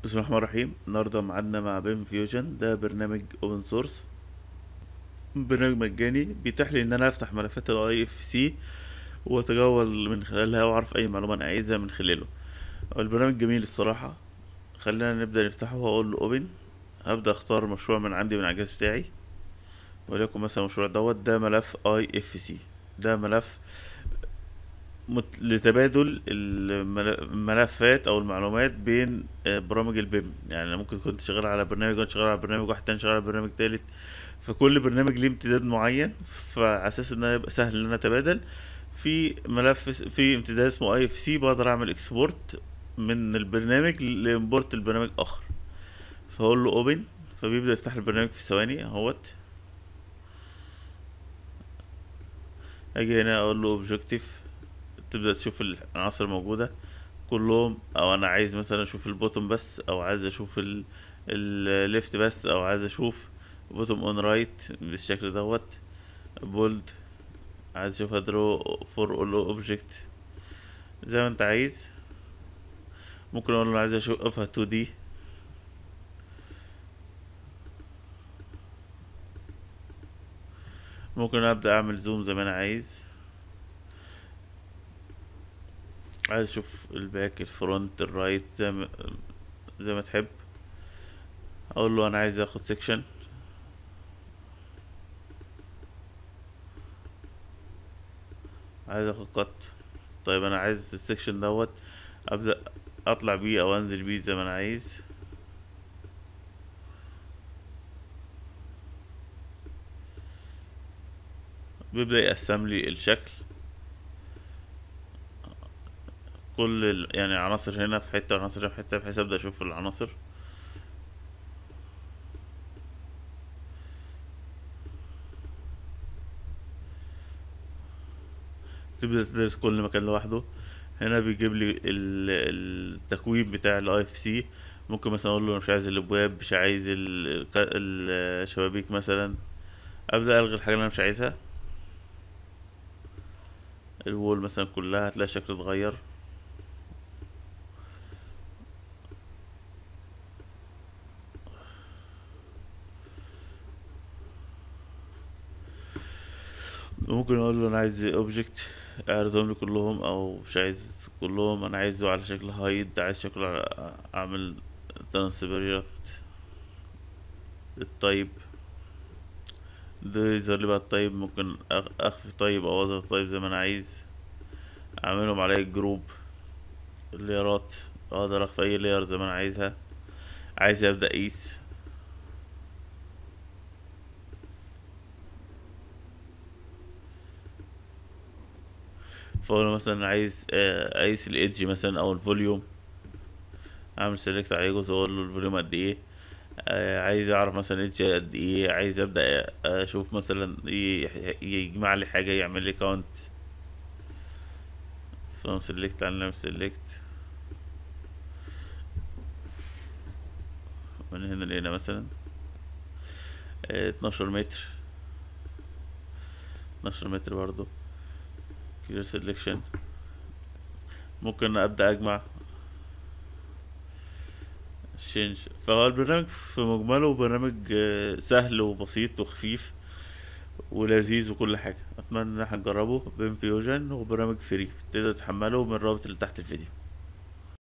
بسم الله الرحمن الرحيم النهارده معادنا مع بيم فيوجن ده برنامج اوبن سورس برنامج مجاني بيتيح لي ان انا افتح ملفات الاي اف سي واتجول من خلالها واعرف اي معلومه انا عايزها من خلاله البرنامج جميل الصراحه خلينا نبدا نفتحه واقول له اوبن هبدا اختار مشروع من عندي من على الجهاز بتاعي وليكن مثلا المشروع دوت ده ملف اي اف سي ده ملف مت... لتبادل المل- الملفات او المعلومات بين آه، برامج البيم يعني أنا ممكن كنت شغال على برنامج وانا شغال على برنامج واحد تاني شغال على برنامج تالت فكل برنامج ليه امتداد معين فعلى اساس ان أنا يبقى سهل ان انا اتبادل في ملف س- في امتداد اسمه اي اف سي بقدر اعمل اكسبورت من البرنامج لامبورت البرنامج اخر فاقول له اوبن فبيبدا يفتح لي البرنامج في ثواني اهوت اجي هنا اقول له اوبجكتيف تبدأ تشوف العناصر الموجودة كلهم او انا عايز مثلا اشوف البوتوم بس او عايز اشوف الليفت بس او عايز اشوف بوتوم اون رايت بالشكل دوت بولد عايز اشوفها درو فور اول اوبجكت زي ما انت عايز ممكن اقول له عايز اشوفها 2 دي ممكن ابدا اعمل زوم زي ما انا عايز عايز اشوف الباك الفرونت الرايت زي ما زي ما تحب اقول له انا عايز اخد سيكشن عايز اخد قط طيب انا عايز السيكشن دوت ابدا اطلع بيه او انزل بيه زي ما انا عايز بيبدا يقسم لي الشكل كل ال... يعني عناصر هنا في حته وعناصر هنا في حته بحيث ابدا اشوف العناصر تبدا تدرس كل مكان لوحده هنا بيجيب لي ال- التكوين بتاع الاي اف سي ممكن مثلا اقول له انا مش عايز الابواب مش عايز ال- الشبابيك مثلا ابدا الغي الحاجه اللي انا مش عايزها الوول مثلا كلها هتلاقي الشكل اتغير ممكن اقول له انا عايز اوبجكت اعرضهم لي كلهم او مش عايز كلهم انا عايزه على شكل هايد عايز شكله على اعمل ترانسبيرنت الطيب ده يظهر لي بقى الطيب ممكن أخ- اخفي طيب او اظهر طيب زي ما انا عايز اعملهم على جروب الليرات اقدر اخفي اي لير زي ما انا عايزها عايز ابدا اقيس فاقول له مثلا عايز آه، اقيس الايدج مثلا او الفوليوم اعمل سيلكت على جزء واقول له الفوليوم قد ايه آه، عايز اعرف مثلا ايدج قد ايه عايز ابدا اشوف مثلا ي- يجمع لي حاجه يعمل لي كاونت فاهم سيلكت على نعمل سيلكت من هنا لهنا مثلا آه، 12 متر 12 متر برضو كلير سيلكشن ممكن ابدا اجمع شينج فهو البرنامج في مجمله برنامج آه، سهل وبسيط وخفيف ولذيذ وكل حاجة أتمنى إن احنا نجربه بين فيوجن وبرنامج فري تقدر تحمله من الرابط اللي تحت الفيديو